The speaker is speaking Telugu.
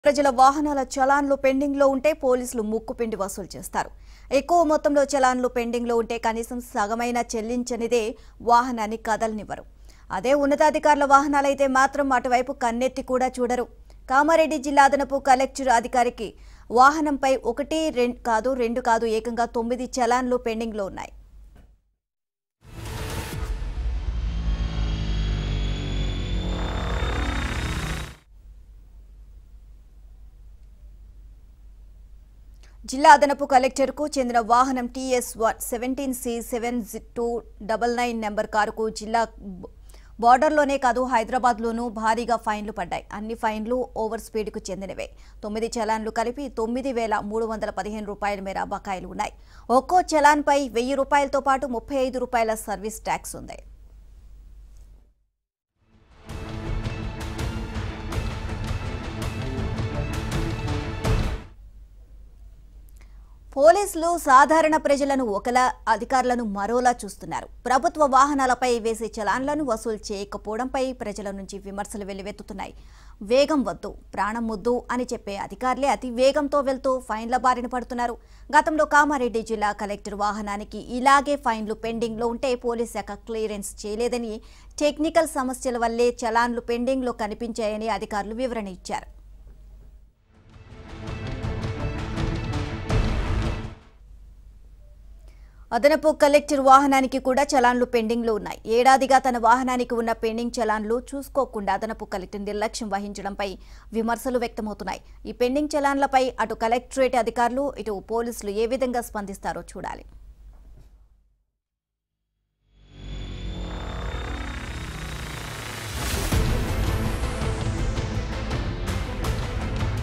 ప్రజల వాహనాల చలాన్లు పెండింగ్ లో ఉంటే పోలీసులు ముక్కుపిండి వసూలు చేస్తారు ఎక్కువ మొత్తంలో చలాన్లు పెండింగ్ లో ఉంటే కనీసం సగమైన చెల్లించనిదే వాహనాన్ని కదలనివ్వరు అదే ఉన్నతాధికారుల వాహనాలైతే మాత్రం అటువైపు కన్నెత్తి కూడా చూడరు కామారెడ్డి జిల్లా అదనపు కలెక్టర్ అధికారికి వాహనంపై ఒకటి రెండు కాదు రెండు కాదు ఏకంగా తొమ్మిది చలాన్లు పెండింగ్ లో ఉన్నాయి జిల్లా అదనపు కలెక్టర్కు చెందిన వాహనం TS one seventeen C seven two double nine number కారుకు జిల్లా బార్డర్లోనే కాదు హైదరాబాద్లోనూ భారీగా ఫైన్లు పడ్డాయి అన్ని ఫైన్లు ఓవర్ స్పీడ్కు చెందినవే తొమ్మిది చలాన్లు కలిపి తొమ్మిది వేల మూడు వందల పదిహేను రూపాయల మేర బకాయిలు ఉన్నాయి ఒక్కో చలాన్పై వెయ్యి రూపాయలతో పాటు ముప్పై ఐదు రూపాయల సర్వీస్ ట్యాక్స్ ఉంది పోలీసులు సాధారణ ప్రజలను ఒకలా అధికారులను మరోలా చూస్తున్నారు ప్రభుత్వ వాహనాలపై వేసే చలాన్లను వసూలు చేయకపోవడంపై ప్రజల నుంచి విమర్శలు వెల్లువెత్తుతున్నాయి వేగం వద్దు ప్రాణం ముద్దు అని చెప్పే అధికారులే అతి వేగంతో వెళ్తూ ఫైన్ల బారిన పడుతున్నారు గతంలో కామారెడ్డి జిల్లా కలెక్టర్ వాహనానికి ఇలాగే ఫైన్లు పెండింగ్లో ఉంటే పోలీస్ శాఖ క్లియరెన్స్ చేయలేదని టెక్నికల్ సమస్యల వల్లే చలాన్లు పెండింగ్లో కనిపించాయని అధికారులు వివరణ ఇచ్చారు అదనపు కలెక్టర్ వాహనానికి కూడా చలాన్లు పెండింగ్లో ఉన్నాయి ఏడాదిగా తన వాహనానికి ఉన్న పెండింగ్ చలాన్లు చూసుకోకుండా అదనపు కలెక్టర్ నిర్లక్ష్యం వహించడంపై విమర్శలు వ్యక్తమవుతున్నాయి ఈ పెండింగ్ చలాన్లపై అటు కలెక్టరేట్ అధికారులు ఇటు పోలీసులు ఏ విధంగా స్పందిస్తారో చూడాలి